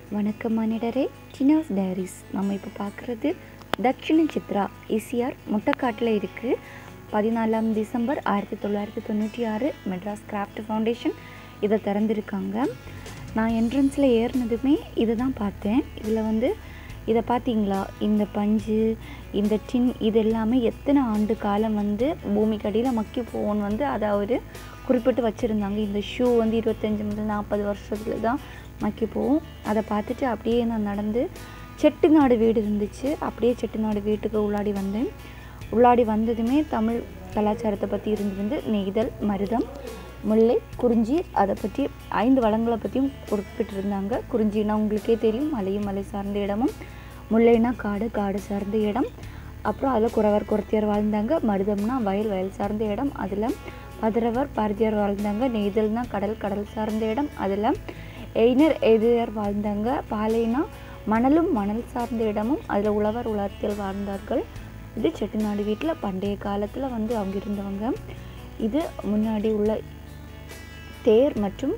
வணக்கம் மனிதரே டினாஸ் டைரிஸ் நம்ம இப்போ பார்க்குறது தக்ஷிண சித்ரா இசிஆர் முட்டைக்காட்டில் இருக்குது பதினாலாம் டிசம்பர் ஆயிரத்தி தொள்ளாயிரத்தி தொண்ணூற்றி ஆறு மெட்ராஸ் கிராஃப்ட் ஃபவுண்டேஷன் இதை திறந்திருக்காங்க நான் என்ட்ரன்ஸில் ஏறினதுமே இதை தான் பார்த்தேன் இதில் வந்து இதை பார்த்தீங்களா இந்த பஞ்சு இந்த டின் இது எல்லாமே எத்தனை ஆண்டு காலம் வந்து பூமிக்கு அடியில் மக்கி போகும்னு வந்து அதை அவர் குறிப்பிட்டு வச்சுருந்தாங்க இந்த ஷூ வந்து இருபத்தஞ்சி முதல் நாற்பது வருஷத்துல தான் மக்கி போகும் அதை பார்த்துட்டு அப்படியே நான் நடந்து செட்டிநாடு வீடு இருந்துச்சு அப்படியே செட்டிநாடு வீட்டுக்கு உள்ளாடி வந்தேன் உள்ளாடி வந்ததுமே தமிழ் கலாச்சாரத்தை பற்றி இருந்து வந்து நெய்தல் மருதம் முல்லை குறிஞ்சி அதை பற்றி ஐந்து வளங்களை பற்றியும் குறிப்பிட்டிருந்தாங்க குறிஞ்சினா உங்களுக்கே தெரியும் மலையும் மலை சார்ந்த இடமும் முல்லைனா காடு காடு சார்ந்த இடம் அப்புறம் அதில் குறவர் குறத்தியார் வாழ்ந்தாங்க மருதம்னா வயல் வயல் சார்ந்த இடம் அதில் பதரவர் பாரதியார் வாழ்ந்தாங்க நெய்தல்னா கடல் கடல் சார்ந்த இடம் அதில் எய்னர் எதிரியார் வாழ்ந்தாங்க பாலைனா மணலும் மணல் சார்ந்த இடமும் அதில் உழவர் உலர்த்தியல் வாழ்ந்தார்கள் இது செட்டிநாடு வீட்டில் பண்டைய காலத்தில் வந்து அவங்க இருந்தவங்க இது முன்னாடி உள்ள தேர் மற்றும்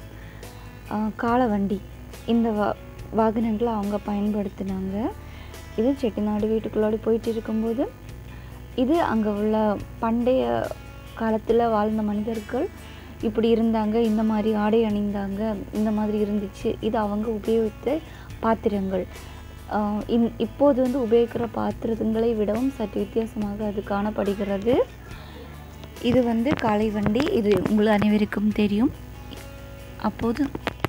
காலவண்டி இந்த வா வாகனங்களை அவங்க பயன்படுத்தினாங்க இது செட்டிநாடு வீட்டுக்குள்ளாடி போயிட்டு இருக்கும்போது இது அங்கே உள்ள பண்டைய காலத்தில் வாழ்ந்த மனிதர்கள் இப்படி இருந்தாங்க இந்த மாதிரி ஆடை அணிந்தாங்க இந்த மாதிரி இருந்துச்சு இது அவங்க உபயோகித்த பாத்திரங்கள் இன் இப்போது வந்து உபயோகிக்கிற பாத்திரங்களை விடவும் சற்று வித்தியாசமாக அது காணப்படுகிறது இது வந்து காலை வண்டி இது உங்களுக்கு அனைவருக்கும் தெரியும் அப்போது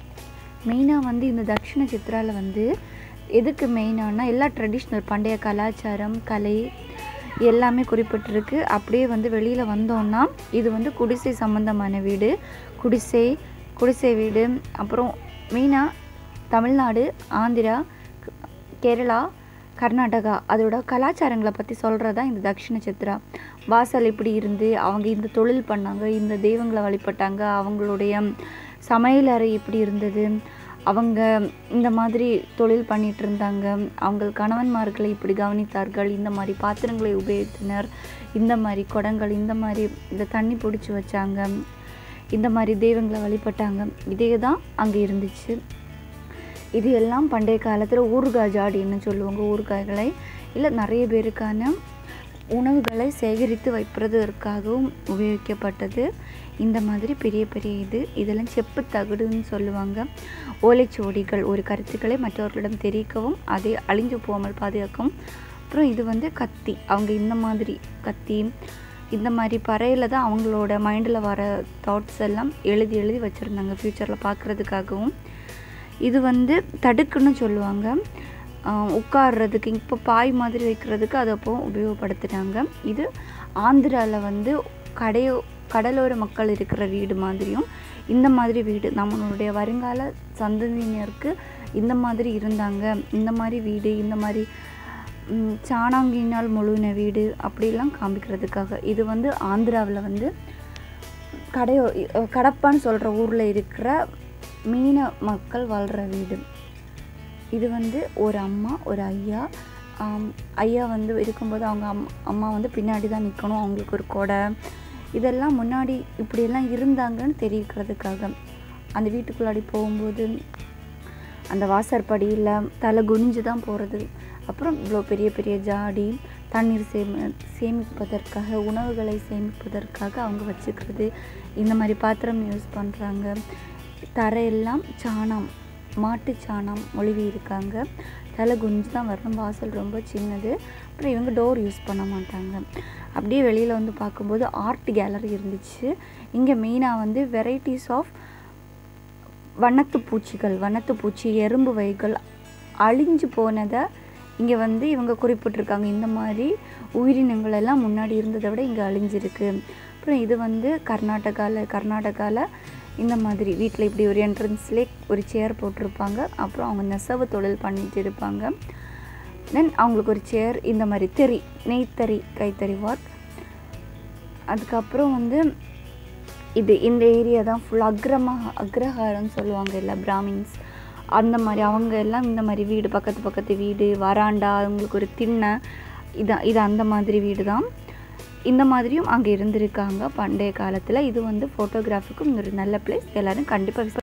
மெயினாக வந்து இந்த தக்ஷிண சித்ராவில் வந்து எதுக்கு மெயினானா எல்லா ட்ரெடிஷ்னல் பண்டைய கலாச்சாரம் கலை எல்லாமே குறிப்பிட்டிருக்கு அப்படியே வந்து வெளியில் வந்தோன்னா இது வந்து குடிசை சம்மந்தமான வீடு குடிசை குடிசை வீடு அப்புறம் மெயினாக தமிழ்நாடு ஆந்திரா கேரளா கர்நாடகா அதோட கலாச்சாரங்களை பற்றி சொல்கிறது தான் இந்த தக்ஷிண சித்ரா வாசல் இப்படி இருந்து அவங்க இந்த தொழில் பண்ணாங்க இந்த தெய்வங்களை வழிபட்டாங்க அவங்களுடைய சமையல் அறை இப்படி இருந்தது அவங்க இந்த மாதிரி தொழில் பண்ணிகிட்டு இருந்தாங்க அவங்க கணவன்மார்களை இப்படி கவனித்தார்கள் இந்த மாதிரி பாத்திரங்களை உபயோகித்தனர் இந்த மாதிரி குடங்கள் இந்த மாதிரி இந்த தண்ணி பிடிச்சி வச்சாங்க இந்த மாதிரி தெய்வங்களை வழிபட்டாங்க இதே தான் அங்கே இருந்துச்சு இது எல்லாம் பண்டைய காலத்தில் ஊறுகாய் ஜாடின்னு சொல்லுவாங்க ஊறுகாய்களை இல்லை நிறைய பேருக்கான உணவுகளை சேகரித்து வைப்பதற்காகவும் உபயோகிக்கப்பட்டது இந்த மாதிரி பெரிய பெரிய இது இதெல்லாம் செப்பு தகடுன்னு சொல்லுவாங்க ஓலைச்சுவடிகள் ஒரு கருத்துக்களை மற்றவர்களிடம் தெரிவிக்கவும் அதை அழிஞ்சு போகாமல் பாதுகாக்கவும் அப்புறம் இது வந்து கத்தி அவங்க இந்த மாதிரி கத்தி இந்த மாதிரி பறையில் தான் அவங்களோட மைண்டில் வர தாட்ஸ் எல்லாம் எழுதி எழுதி வச்சுருந்தாங்க ஃப்யூச்சரில் பார்க்குறதுக்காகவும் இது வந்து தடுக்குன்னு சொல்லுவாங்க உட்கார்றதுக்கு இப்போ பாய் மாதிரி வைக்கிறதுக்கு அதை அப்போ உபயோகப்படுத்தினாங்க இது ஆந்திராவில் வந்து கடையோ கடலோர மக்கள் இருக்கிற வீடு மாதிரியும் இந்த மாதிரி வீடு நம்மளுடைய வருங்கால சந்ததியினருக்கு இந்த மாதிரி இருந்தாங்க இந்த மாதிரி வீடு இந்த மாதிரி சாணாங்கினால் முழுவின வீடு அப்படிலாம் காமிக்கிறதுக்காக இது வந்து ஆந்திராவில் வந்து கடையோ கடப்பான்னு சொல்கிற ஊரில் இருக்கிற மீன மக்கள் வாழ்கிற வீடு இது வந்து ஒரு அம்மா ஒரு ஐயா ஐயா வந்து இருக்கும்போது அவங்க அம் அம்மா வந்து பின்னாடி தான் நிற்கணும் அவங்களுக்கு ஒரு கொடை இதெல்லாம் முன்னாடி இப்படியெல்லாம் இருந்தாங்கன்னு தெரிவிக்கிறதுக்காக அந்த வீட்டுக்குள்ளாடி போகும்போது அந்த வாசற்படியில் தலை குனிஞ்சு தான் போகிறது அப்புறம் இவ்வளோ பெரிய பெரிய ஜாடி தண்ணீர் சேமி சேமிப்பதற்காக உணவுகளை சேமிப்பதற்காக அவங்க வச்சுக்கிறது இந்த மாதிரி பாத்திரம் யூஸ் பண்ணுறாங்க தரையெல்லாம் சாணம் மாட்டு சாணம் மொழிவி இருக்காங்க தலை குஞ்சு தான் வரணும் வாசல் ரொம்ப சின்னது அப்புறம் இவங்க டோர் யூஸ் பண்ண மாட்டாங்க அப்படியே வெளியில் வந்து பார்க்கும்போது ஆர்ட் கேலரி இருந்துச்சு இங்கே மெயினாக வந்து வெரைட்டிஸ் ஆஃப் வண்ணத்து பூச்சிகள் வண்ணத்து பூச்சி எறும்பு வகைகள் அழிஞ்சு போனதை இங்கே வந்து இவங்க குறிப்பிட்டிருக்காங்க இந்த மாதிரி உயிரினங்கள் எல்லாம் முன்னாடி இருந்ததை விட இங்கே அழிஞ்சிருக்கு அப்புறம் இது வந்து கர்நாடகாவில் கர்நாடகாவில் இந்த மாதிரி வீட்டில் இப்படி ஒரு என்ட்ரன்ஸ்லேயே ஒரு சேர் போட்டிருப்பாங்க அப்புறம் அவங்க நெசவு தொழில் பண்ணிட்டு இருப்பாங்க தென் அவங்களுக்கு ஒரு சேர் இந்த மாதிரி தெரி நெய்த்தறி கைத்தறி ஒர்க் அதுக்கப்புறம் வந்து இது இந்த ஏரியா தான் ஃபுல் அக்ரமா அக்ரஹாரம்னு சொல்லுவாங்க இல்லை பிராமின்ஸ் அந்த மாதிரி அவங்க எல்லாம் இந்த மாதிரி வீடு பக்கத்து பக்கத்து வீடு வராண்டா அவங்களுக்கு ஒரு திண்ணை இது இது அந்த மாதிரி வீடு தான் இந்த மாதிரியும் அங்கே இருந்திருக்காங்க பண்டைய காலத்தில் இது வந்து ஃபோட்டோகிராஃபிக்கும் ஒரு நல்ல பிளேஸ் எல்லோரும் கண்டிப்பாக